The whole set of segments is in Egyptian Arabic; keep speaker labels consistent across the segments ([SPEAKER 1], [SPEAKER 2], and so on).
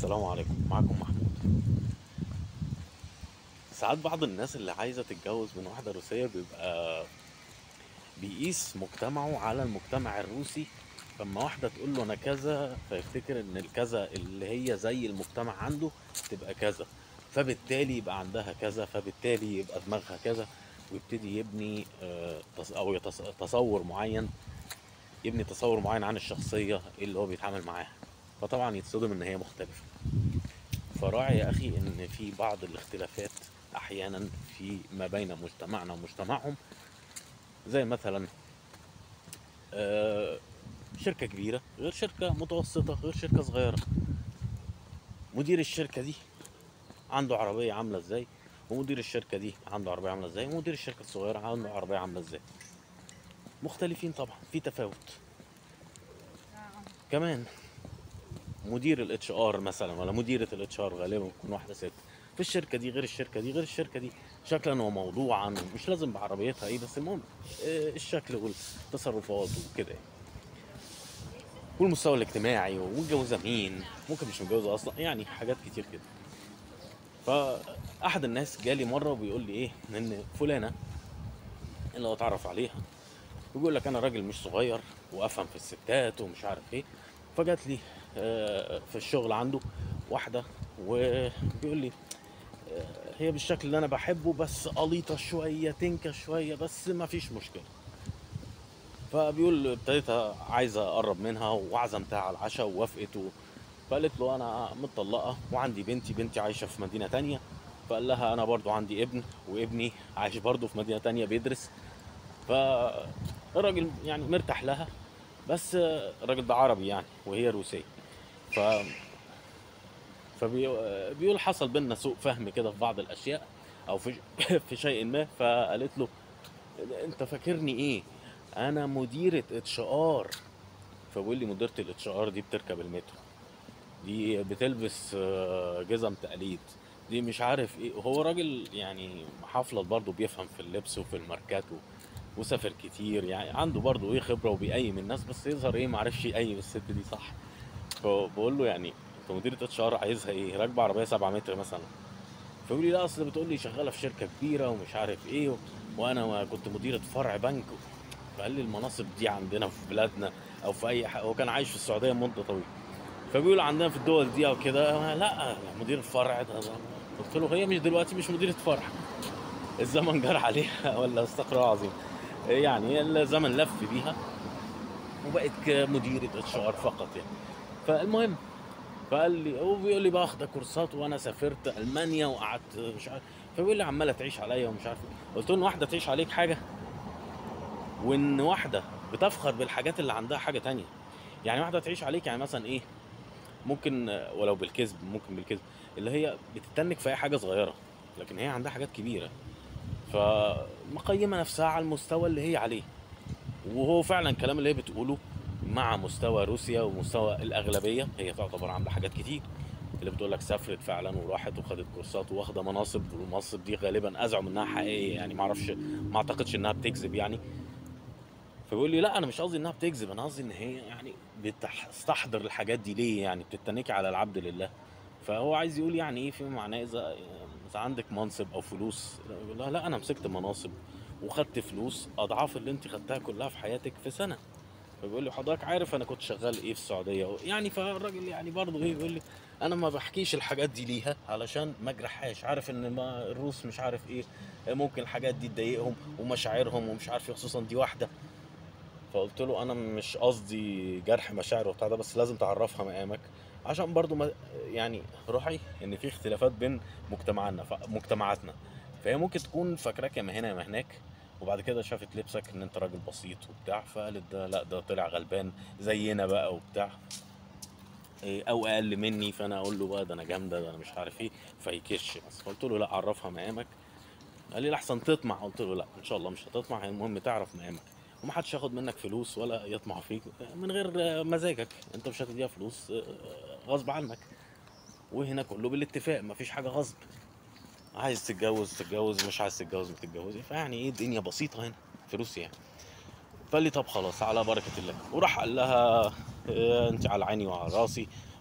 [SPEAKER 1] السلام عليكم معكم محمود ساعات بعض الناس اللي عايزة تتجوز من واحدة روسية بيبقى بيقيس مجتمعه على المجتمع الروسي فما واحدة تقول له أنا كذا فيفتكر إن الكذا اللي هي زي المجتمع عنده تبقى كذا فبالتالي يبقى عندها كذا فبالتالي يبقى دماغها كذا ويبتدي يبني آه، تص- أو يتص- تصور معين يبني تصور معين عن الشخصية اللي هو بيتعامل معاها فطبعا يتصدم إن هي مختلفة فراعي يا أخي إن في بعض الاختلافات أحيانا في ما بين مجتمعنا ومجتمعهم زي مثلا آه، شركة كبيرة غير شركة متوسطة غير شركة صغيرة مدير الشركة دي عنده عربية عاملة ازاي ومدير الشركة دي عنده عربية عاملة ازاي ومدير الشركة الصغيرة عنده عربية عاملة ازاي مختلفين طبعا في تفاوت كمان مدير الاتش ار مثلا ولا مديرة الاتش ار غالبا بتكون واحدة ست في الشركة دي غير الشركة دي غير الشركة دي شكلا وموضوعا مش لازم بعربيتها ايه بس المهم آه، الشكل والتصرفات وكده يعني. والمستوى الاجتماعي ومتجوزة مين ممكن مش متجوزة اصلا يعني حاجات كتير كده فاحد الناس جالي مره وبيقول لي ايه ان فلانه اللي هو اتعرف عليها وبيقول لك انا راجل مش صغير وافهم في الستات ومش عارف ايه فجات لي آه، في الشغل عنده واحده وبيقول لي آه، هي بالشكل اللي انا بحبه بس قليطه شويه تنكه شويه بس ما فيش مشكله فبيقول ابتديت عايز اقرب منها وعزمتها على العشاء ووافقت و... فقالت له انا متطلقه وعندي بنتي بنتي عايشه في مدينه تانية فقال لها انا برضو عندي ابن وابني عايش برضو في مدينه تانية بيدرس فالراجل يعني مرتاح لها بس الراجل ده عربي يعني وهي روسيه ف فبيقول حصل بينا سوء فهم كده في بعض الاشياء او في في شيء ما فقالت له انت فاكرني ايه انا مديره اتش ار فبيقول لي مديره الاتش ار دي بتركب المترو دي بتلبس آه، جزم تقليد دي مش عارف ايه هو راجل يعني محافلط برضه بيفهم في اللبس وفي الماركات و- وسافر كتير يعني عنده برضه ايه خبره وبيقيم الناس بس يظهر ايه معرفش يقيم الست دي صح فبقول له يعني انت مديرة اتش ار عايزها ايه راكبه عربيه 7 متر مثلا فيقول لي لا اصل بتقول لي شغاله في شركه كبيره ومش عارف ايه و... وانا ما كنت مديره فرع بنك فقال لي المناصب دي عندنا في بلادنا او في اي حاجه هو كان عايش في السعوديه مده طويله فبيقول عندنا في الدول دي او كده لا مدير الفرع ده ده- قلت له هي مش دلوقتي مش مديرة فرع الزمن جرى عليها ولا استغفر الله العظيم يعني الزمن لف بيها وبقت مديرة اتش ار فقط يعني فالمهم فقال لي هو بيقول لي باخد كورسات وانا سافرت المانيا وقعدت مش عارف فبيقول لي عماله تعيش عليا ومش عارف إيه. قلت له ان واحده تعيش عليك حاجه وان واحده بتفخر بالحاجات اللي عندها حاجه تانية يعني واحده تعيش عليك يعني مثلا ايه ممكن آه، ولو بالكذب ممكن بالكذب اللي هي بتتنك في اي حاجه صغيره لكن هي عندها حاجات كبيره فمقيمه نفسها على المستوى اللي هي عليه وهو فعلا الكلام اللي هي بتقوله مع مستوى روسيا ومستوى الاغلبيه هي تعتبر عامله حاجات كتير اللي بتقول لك سافرت فعلا وراحت وخدت كورسات واخده مناصب والمناصب دي غالبا ازعم انها حقيقيه يعني ما اعرفش ما اعتقدش انها بتكذب يعني فبيقول لي لا انا مش قصدي انها بتكذب انا قصدي ان هي يعني بتستحضر الحاجات دي ليه يعني بتتنكي على العبد لله فهو عايز يقول يعني ايه فيما معناه اذا اذا عندك منصب او فلوس يقول لها لا انا مسكت مناصب وخدت فلوس اضعاف اللي انت خدتها كلها في حياتك في سنه فبيقول لي حضرتك عارف انا كنت شغال ايه في السعوديه يعني فالراجل يعني برضه ايه بيقول لي انا ما بحكيش الحاجات دي ليها علشان ما اجرحهاش عارف ان ما الروس مش عارف ايه ممكن الحاجات دي تضايقهم ومشاعرهم ومش عارف ايه خصوصا دي واحده فقلت له انا مش قصدي جرح مشاعر وبتاع ده بس لازم تعرفها مقامك عشان برضو ما يعني روحي ان في اختلافات بين مجتمعنا ف- مجتمعاتنا فهي ممكن تكون فاكراك يا ما هنا يا ما هناك وبعد كده شافت لبسك ان انت راجل بسيط وبتاع فقالت ده لا ده طلع غلبان زينا بقى وبتاع إيه، او اقل مني فانا اقول له بقى ده انا جامده ده انا مش عارف ايه فيكش بس قلت له لا عرفها مقامك قال لي احسن تطمع قلت له لا ان شاء الله مش هتطمع هي المهم تعرف مقامك ومحدش ياخد منك فلوس ولا يطمع فيك من غير مزاجك انت مش هتديها فلوس غصب عنك وهنا كله بالاتفاق مفيش حاجه غصب عايز تتجوز تتجوز مش عايز تتجوز ما تتجوزي فيعني ايه الدنيا بسيطه هنا في روسيا يعني فقال لي طب خلاص على بركه الله وراح قال لها آه، انت على عيني وعلى راسي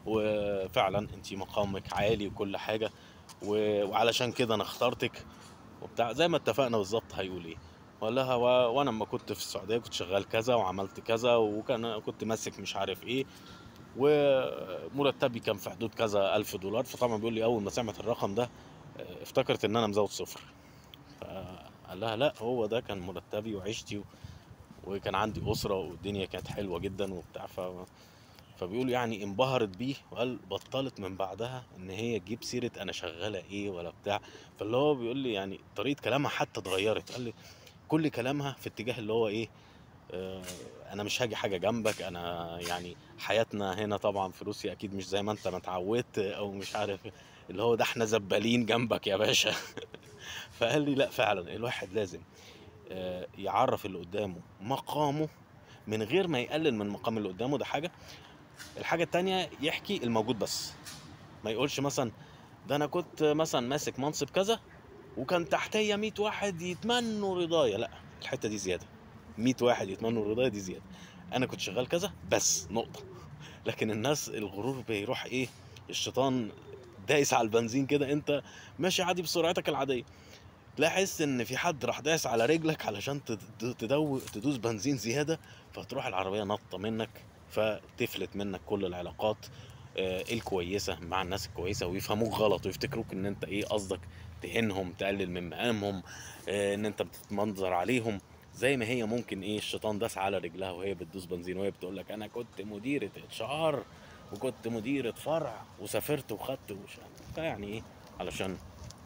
[SPEAKER 1] وفعلا انت مقامك عالي وكل حاجه و... وعلشان كده انا اخترتك وبتاع زي ما اتفقنا بالظبط هيقول ايه وقال لها و... وانا لما كنت في السعوديه كنت شغال كذا وعملت كذا وكان كنت ماسك مش عارف ايه ومرتبي كان في حدود كذا الف دولار فطبعا بيقول لي اول ما سمعت الرقم ده اه، افتكرت ان انا مزود صفر فقال لها لا هو ده كان مرتبي وعيشتي و... وكان عندي اسره والدنيا كانت حلوه جدا وبتاع ف... فبيقول يعني انبهرت بيه وقال بطلت من بعدها ان هي تجيب سيره انا شغاله ايه ولا بتاع فاللي هو بيقول لي يعني طريقه كلامها حتى اتغيرت قال لي كل كلامها في اتجاه اللي هو ايه آه، انا مش هاجي حاجه جنبك انا يعني حياتنا هنا طبعا في روسيا اكيد مش زي ما انت ما اتعودت او مش عارف إيه. اللي هو ده احنا زبالين جنبك يا باشا فقال لي لا فعلا الواحد لازم آه، يعرف اللي قدامه مقامه من غير ما يقلل من مقام اللي قدامه ده حاجه الحاجه التانية يحكي الموجود بس ما يقولش مثلا ده انا كنت مثلا ماسك منصب كذا وكان تحتيا 100 واحد يتمنوا رضايا لا الحته دي زياده 100 واحد يتمنوا رضايا دي زياده انا كنت شغال كذا بس نقطه لكن الناس الغرور بيروح ايه الشيطان دايس على البنزين كده انت ماشي عادي بسرعتك العاديه تلاحظ ان في حد راح دايس على رجلك علشان تد- تدو تدوس بنزين زياده فتروح العربيه نطه منك فتفلت منك كل العلاقات آه، الكويسه مع الناس الكويسه ويفهموك غلط ويفتكروك ان انت ايه قصدك تهينهم تقلل من مقامهم آه، ان انت بتتمنظر عليهم زي ما هي ممكن ايه الشيطان داس على رجلها وهي بتدوس بنزين وهي بتقول لك انا كنت مديره اتش ار وكنت مديره فرع وسافرت وخدت وش فيعني ايه علشان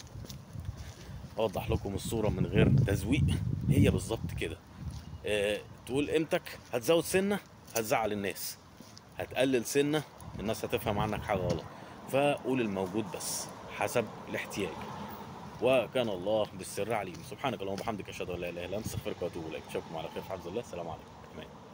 [SPEAKER 1] اوضح لكم الصوره من غير تزويق هي بالظبط كده آه، تقول قيمتك هتزود سنه هتزعل الناس هتقلل سنه الناس هتفهم عنك حاجه غلط فقول الموجود بس حسب الاحتياج وكان الله بالسر عليم سبحانك اللهم وبحمدك اشهد ان لا اله الا انت استغفرك واتوب اليك اشوفكم على خير في حفظ الله السلام عليكم تمام